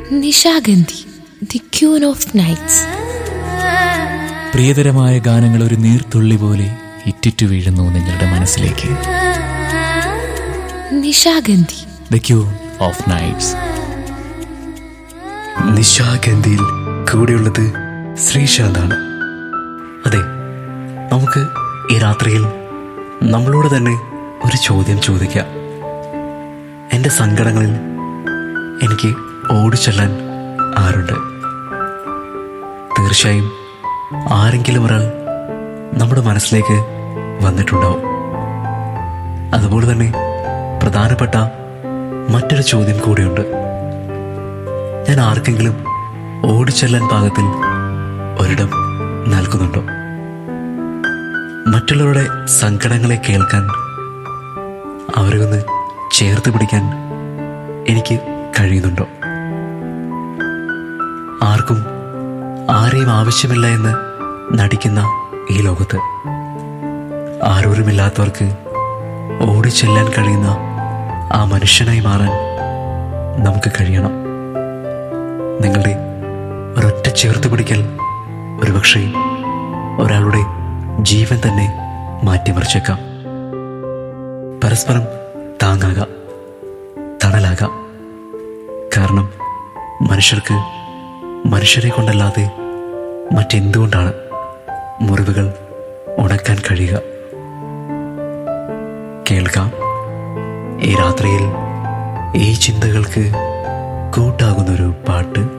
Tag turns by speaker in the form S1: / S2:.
S1: Nishagandhi the queen of nights
S2: പ്രിയതരമായ ഗാനങ്ങൾ ഒരു നീർത്തുള്ളി പോലെ ഇറ്റിറ്റു വീഴുന്നു നിങ്ങളുടെ മനസ്സിലേക്ക്
S1: Nishagandhi
S2: the queen of nights
S3: നിശാഗന്ധിയിൽ കൂടെയുള്ളത് ശ്രീശാന്താണ് അതെ നമുക്ക് ഈ രാത്രിയിൽ നമ്മളോട് തന്നെ ഒരു ചോദ്യം ചോദിക്കാം എൻ്റെ സങ്കടങ്ങളിൽ എനിക്ക് ഓടിച്ചെല്ലാൻ ആരുണ്ട് തീർച്ചയായും ആരെങ്കിലും ഒരാൾ നമ്മുടെ മനസ്സിലേക്ക് വന്നിട്ടുണ്ടാവും അതുപോലെ തന്നെ പ്രധാനപ്പെട്ട മറ്റൊരു ചോദ്യം കൂടിയുണ്ട് ഞാൻ ആർക്കെങ്കിലും ഓടിച്ചെല്ലാൻ പാകത്തിൽ ഒരിടം നൽകുന്നുണ്ടോ മറ്റുള്ളവരുടെ സങ്കടങ്ങളെ കേൾക്കാൻ അവരെ ഒന്ന് ചേർത്ത് പിടിക്കാൻ എനിക്ക് കഴിയുന്നുണ്ടോ ആർക്കും ആരെയും ആവശ്യമില്ല എന്ന് നടിക്കുന്ന ഈ ലോകത്ത് ആരോരുമില്ലാത്തവർക്ക് ഓടിച്ചെല്ലാൻ കഴിയുന്ന ആ മനുഷ്യനായി മാറാൻ നമുക്ക് കഴിയണം നിങ്ങളുടെ ഒരൊറ്റ ചേർത്ത് പിടിക്കൽ ഒരുപക്ഷെ ഒരാളുടെ ജീവൻ തന്നെ മാറ്റിമറിച്ചേക്കാം പരസ്പരം താങ്ങാകാം തണലാകാം കാരണം മനുഷ്യർക്ക് മനുഷ്യരെ കൊണ്ടല്ലാതെ മറ്റെന്തുകൊണ്ടാണ് മുറിവുകൾ ഉണക്കാൻ കഴിയുക കേൾക്കാം ഈ രാത്രിയിൽ ഈ ചിന്തകൾക്ക് കൂട്ടാകുന്നൊരു പാട്ട്